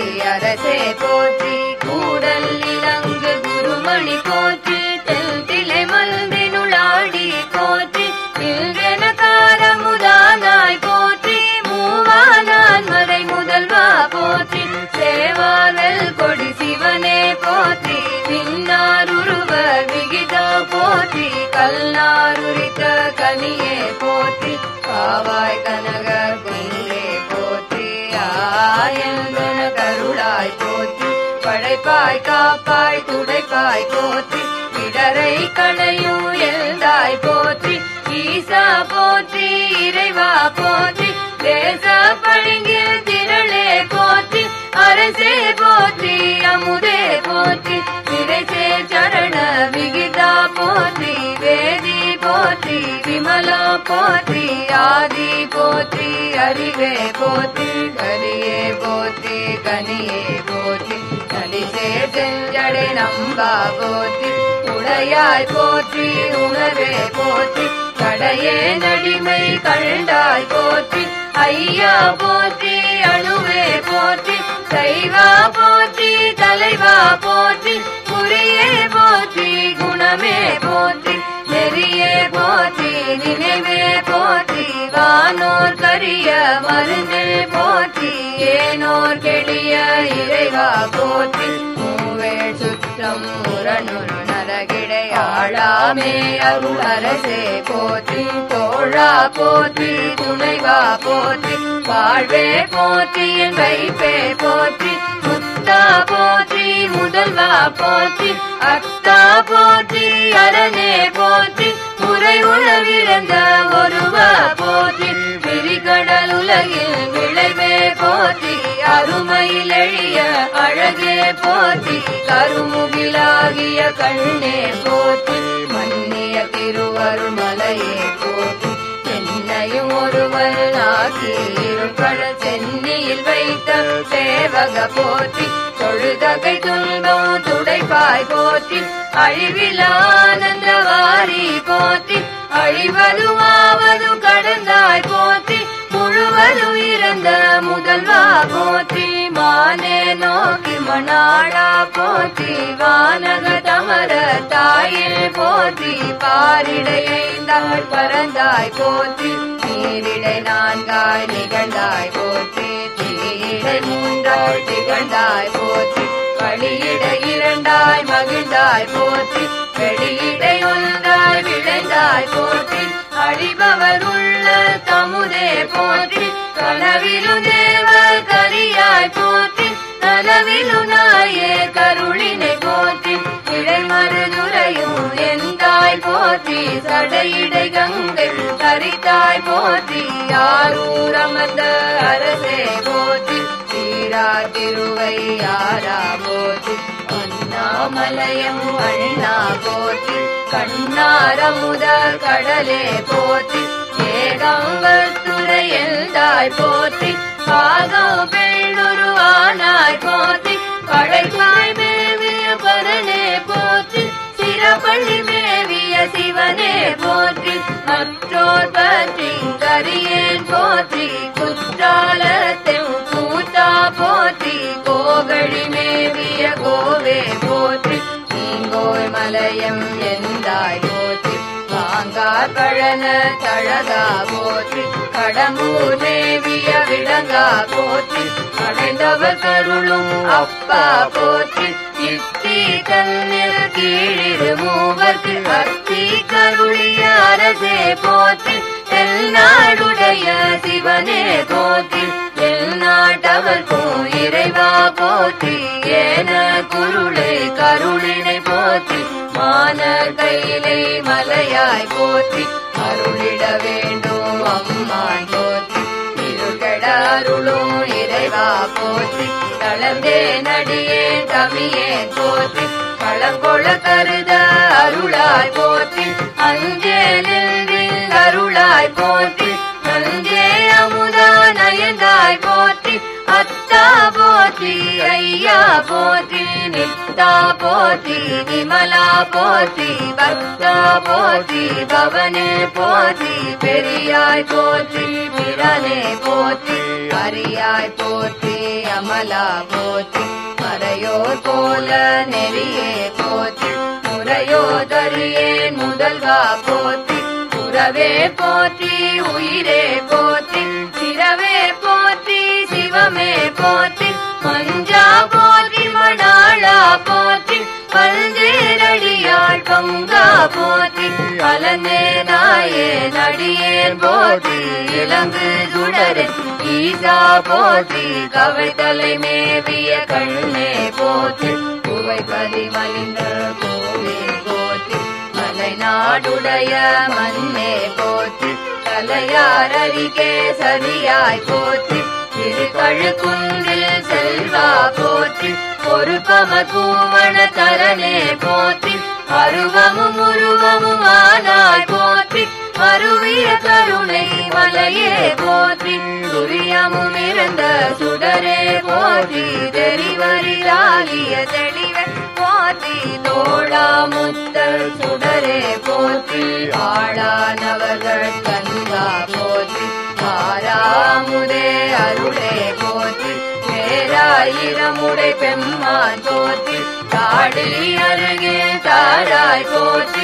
அரசே போற்றி கூடல் இலங்கு குருமணி போற்றி தெல் திலை மல்பினுளாடி போற்றி இல்கென காரமுதானாய் போற்றி மூவானான் மறை முதல்வா போற்றி சேவானல் கொடி சிவனே போற்றி பின்னார் உருவ விகிதா போற்றி கல்லாருரித்த கனியே போற்றி காவாய் கனக குன்றே போற்றி ஆயந்தன கருளாய் போற்றி படைப்பாய் காப்பாய் துடைப்பாய் போற்றி இடரை களையும் எழுந்தாய் போற்றி ஈசா போற்றி இறைவா போற்றி தேச பழங்கில் திரளே போற்றி அரசே போற்றி அமுதே போற்றி விரைசே சரண விகிதா போற்றி வேதி போற்றி விமலா போற்றி ஆதி போற்றி அறிவே போற்றி கரியே போற்றி கனியே போற்றி நடிசே செஞ்சடை நம்பா போற்றி உடையாய் போற்றி உணர்வே போற்றி கடையே நடிமை கண்டாய் போற்றி ஐயா போற்றி அணுவே போற்றி சைவா போற்றி தலைவா போற்றி குறியே போற்றி குணமே போற்றி நெறியே போற்றி நினைவே போற்றி வானோர் கரிய மருந்தே போற்றி ஏனோர் கெளிய இறைவா போற்றி மூவேள் சுற்றம் முரணுரு நரகிடை ஆளாமே அருள் அரசே போற்றி தோழா போற்றி துணைவா போற்றி வாழ்வே போற்றி என் வைப்பே போற்றி முத்தா போற்றி முதல்வா போற்றி அத்தா போற்றி அரணே போற்றி முறை உணவிழந்த ஒருவா போற்றி விரிகடல் உலகில் விளைவே போற்றி அருமையில் எழிய அழகே போற்றி கருமுகிலாகிய கண்ணே போற்றி மன்னிய திருவருமலையே போற்றி என்னையும் ஒருவன் ஆக்கி இருப்பட சென்னியில் வைத்த சேவக போற்றி தொழுதகை துன்பம் துடைப்பாய் போற்றி அழிவிலானந்தவாரி போற்றி அழிவதுவாவது கடந்தாய் போற்றி முழுவதும் இறந்த முதல்வா போற்றி மானே நோக்கி மணாடா போற்றி வானக தமர தாயே போற்றி பாரிடையைந்தாள் பறந்தாய் போற்றி நீரிடை நான்காய் நிகழ்ந்தாய் போற்றி தீடை மூன்றாய் திகழ்ந்தாய் போற்றி வழியிட இரண்டாய் மகிழ்ந்தாய் போற்றி வெளியிடை ஒன்றாய் விளைந்தாய் போற்றி அழிபவர் உள்ள தமுதே போற்றி கனவிலும் தேவர் கரியாய் போற்றி கனவிலு நாயே கருளினை போற்றி இடைமருதுரையும் எந்தாய் போற்றி சடையிடை கங்கை கரித்தாய் போற்றி யாரூரமர்ந்த அரசே போற்றி சீரா திருவை யாரா போற்றி அண்ணாமலயம் அண்ணா போற்றி கண்ணாரமுத கடலே போற்றி ஏகாம்பத்துறை எழுந்தாய் போற்றி பாகம் பெண்ணுருவானாய் போற்றி படைப்பாய் மேவிய பரனே போற்றி சிறப்பள்ளி மேவிய சிவனே போற்றி மற்றோர் பற்றி கரியேன் போற்றி குற்றாலத்தில் கூத்தா போற்றி கோகழி மேவிய கோவே போற்றி நீங்கோய் மலையம் எந்தாய் போற்றி பாங்கார் பழன தழகா போற்றி கடம்பூர் மேவிய விளங்கா போற்றி அடைந்தவர் கருளும் அப்பா போற்றி இத்தி தன்னில் கீழிரு மூவர்க்கு அத்தி கருளிய அரசே போற்றி எல்நாடுடைய சிவனே போற்றி எல்நாட்டவர்க்கும் இறைவா போற்றி ஏன குருளை கருளினை போற்றி மான கையிலை மலையாய் போற்றி அருளிட வேண்டும் அம்மான் போற்றி இருகட அருளும் இறைவா போற்றி தளர்ந்தே நடியே தமியே போற்றி பழங்கொள கருத அருளாய் போற்றி அஞ்சேலில் அருளாய் போற்றி அஞ்சே அமுதா நயந்தாய் போற்றி அத்தா போற்றி ஐயா போற்றி நித்தா போற்றி விமலா போற்றி பக்தா போற்றி பவனே போற்றி பெரியாய் போற்றி பிறனே போற்றி அரியாய் போற்றி அமலா போற்றி மறையோர் போல நெறியே போற்றி முறையோ தரியேன் முதல்வா போற்றி புறவே போற்றி உயிரே போற்றி சிரவே போற்றி சிவமே போற்றி மஞ்சா போற்றி மணாளா போற்றி பல்வேரடியாள் பொங்கா போற்றி கலந்தே நாயே நடியேன் போற்றி இலங்கு சுடரன் ஈசா போற்றி கவிழ்தலை மேவிய கண்ணே போற்றி புவை பதிமலிந்த கோவே போற்றி மலை நாடுடைய மண்ணே போற்றி தலையார் அருகே சரியாய் போற்றி திருக்கழுக்குன்றில் செல்வா போற்றி பொறுப்பம கூவண தரனே போற்றி அருவமும் உருவமும் ஆனாய் போற்றி மறுவிய கருணை மலையே போற்றி துரியமும் இருந்த சுடரே போற்றி தெரிவரிலாகிய தெளிவ போற்றி தோழாமுத்த சுடரே போற்றி ஆளானவர்கள் கங்கா போற்றி ஆறாமுதே அருளே போற்றி பேராயிரமுடை பெம்மான் போற்றி தாடி அருகே தாராய் போற்றி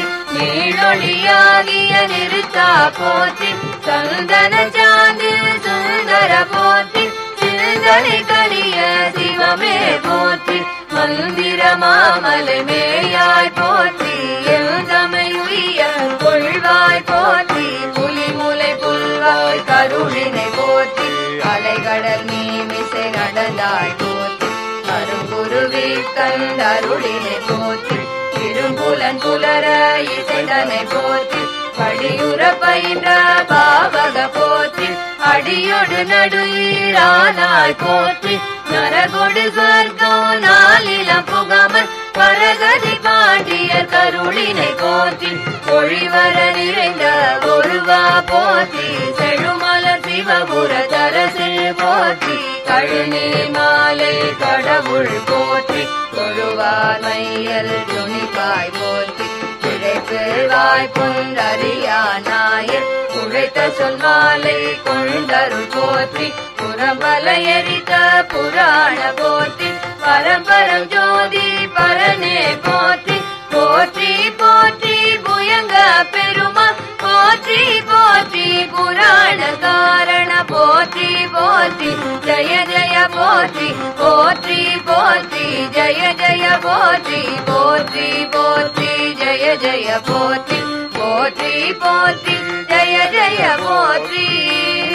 நீளொளியாகிய நிறுத்தா போற்றி சந்தன சாந்து சுந்தர போற்றி சிந்தனை கரிய சிவமே போற்றி மந்திர மாமலை மேயாய் போற்றி எழுதமையுய கொள்வாய் போற்றி புலிமுலை புல்வாய் கருணினை போற்றி அலைகடல் நீமிசை நடந்தாய் போற்றி கருங்குருவி கந்தருளினை போற்றி திரும்புலன் புலர இசைதனை போற்றி படியுற பயின்ற பாவக போற்றி அடியொடு நடுயிரானாய் போற்றி நரகொடு சொர்க்கம் நாளிலம் புகாமல் பரகதி பாண்டியர் கருளினை போற்றி பொழிவர நிறைந்த ஒருவா போற்றி செழுமலர் சிவபுர தரசில் போற்றி கழுநீ மாலை கடவுள் போற்றி தொழுவார் மையல் துணிப்பாய் போற்றி பிழைப்பு வாய்ப்புண்டறியா நாயர் உழைத்த சொல் மாலை கொண்டருள் போற்றி புறம்பல எரித்த புராண போற்றி பரம்பரம் ஜோதி பரனே போற்றி போற்றி போற்றி புயங்க பெருமா போற்றி போற்றி புராண காரண போற்றி போற்றி ஜய ஜய போற்றி போற்றி போற்றி ஜய ஜய போற்றி போற்றி போற்றி ஜய ஜய போற்றி போற்றி போற்றி ஜய ஜய போற்றி